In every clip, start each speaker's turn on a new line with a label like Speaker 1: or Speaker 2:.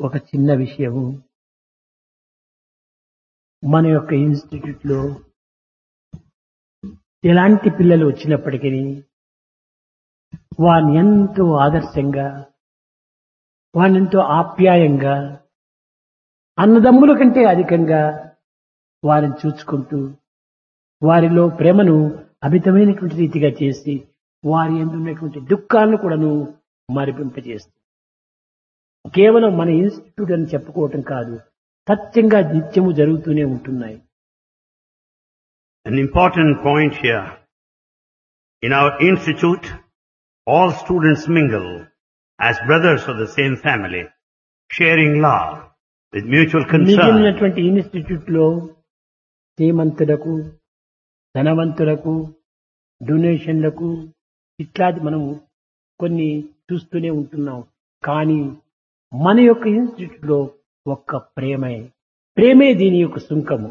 Speaker 1: ఒక చిన్న విషయము మన యొక్క ఇన్స్టిట్యూట్ లో ఎలాంటి పిల్లలు వచ్చినప్పటికీ వారిని ఎంతో ఆదర్శంగా వారిని ఎంతో ఆప్యాయంగా అన్నదమ్ముల కంటే అధికంగా వారిని చూసుకుంటూ వారిలో ప్రేమను అమితమైనటువంటి రీతిగా చేసి వారి ఎందున్నటువంటి దుఃఖాలను కూడాను మరిపింపజేస్తుంది కేవలం మన ఇన్స్టిట్యూట్ అని చెప్పుకోవటం కాదు సత్యంగా నిత్యము జరుగుతూనే ఉంటున్నాయి
Speaker 2: An important point here. In our institute, all students mingle as brothers of the same family, sharing love with mutual concern.
Speaker 1: మిగిలినటువంటి ఇన్స్టిట్యూట్ లో శ్రీమంతులకు ధనవంతులకు డొనేషన్లకు ఇట్లాంటి మనం కొన్ని చూస్తూనే ఉంటున్నాం కానీ మన యొక్క ఇన్స్టిట్యూట్ లో ఒక్క ప్రేమే ప్రేమే దీని యొక్క సుంకము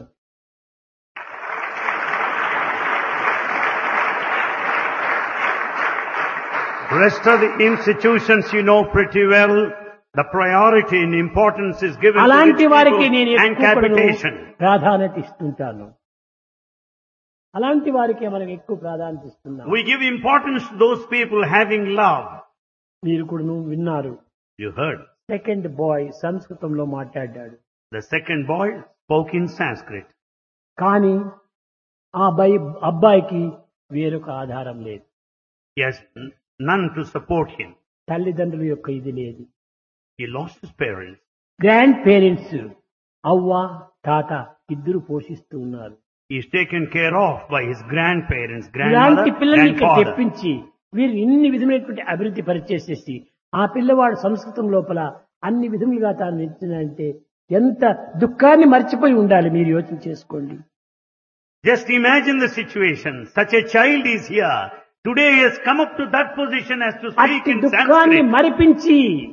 Speaker 2: Rest of the institutions you know pretty well. The priority and importance is given to
Speaker 1: అలాంటి
Speaker 2: rich
Speaker 1: వారికి
Speaker 2: people
Speaker 1: నేను
Speaker 2: and
Speaker 1: ఎక్కువ కూడాను
Speaker 2: capitation.
Speaker 1: ప్రాధాన్యత ఇస్తుంటాను అలాంటి వారికి మనం ఎక్కువ ప్రాధాన్యత ఇస్తున్నాం
Speaker 2: We give importance to those people having love.
Speaker 1: మీరు కూడా విన్నారు
Speaker 2: You heard.
Speaker 1: సెకండ్ బాయ్ సంస్కృతంలో మాట్లాడాడు
Speaker 2: The second boy spoke in Sanskrit.
Speaker 1: కానీ ఆ అబ్బాయి అబ్బాయికి వేరొక ఆధారం లేదు
Speaker 2: He has n- none to support him.
Speaker 1: తల్లిదండ్రుల యొక్క ఇది లేదు
Speaker 2: He lost his parents.
Speaker 1: Grandparents అవ్వ తాత ఇద్దరు పోషిస్తూ ఉన్నారు
Speaker 2: He is taken care of by his grandparents, grandmother,
Speaker 1: ఇలాంటి పిల్లల్ని ఇక్కడ
Speaker 2: grandfather.
Speaker 1: తెప్పించి వీరు ఇన్ని విధమైనటువంటి అభివృద్ధి పరిచేసేసి ఆ పిల్లవాడు సంస్కృతం లోపల అన్ని విధములుగా తాను నిలిచినంటే ఎంత దుఃఖాన్ని మర్చిపోయి ఉండాలి మీరు యోచన చేసుకోండి
Speaker 2: Just imagine the situation. Such a child is here. Today he has come up to that position as to speak
Speaker 1: అట్టి
Speaker 2: in
Speaker 1: దుఃఖాన్ని
Speaker 2: Sanskrit.
Speaker 1: మరిపించి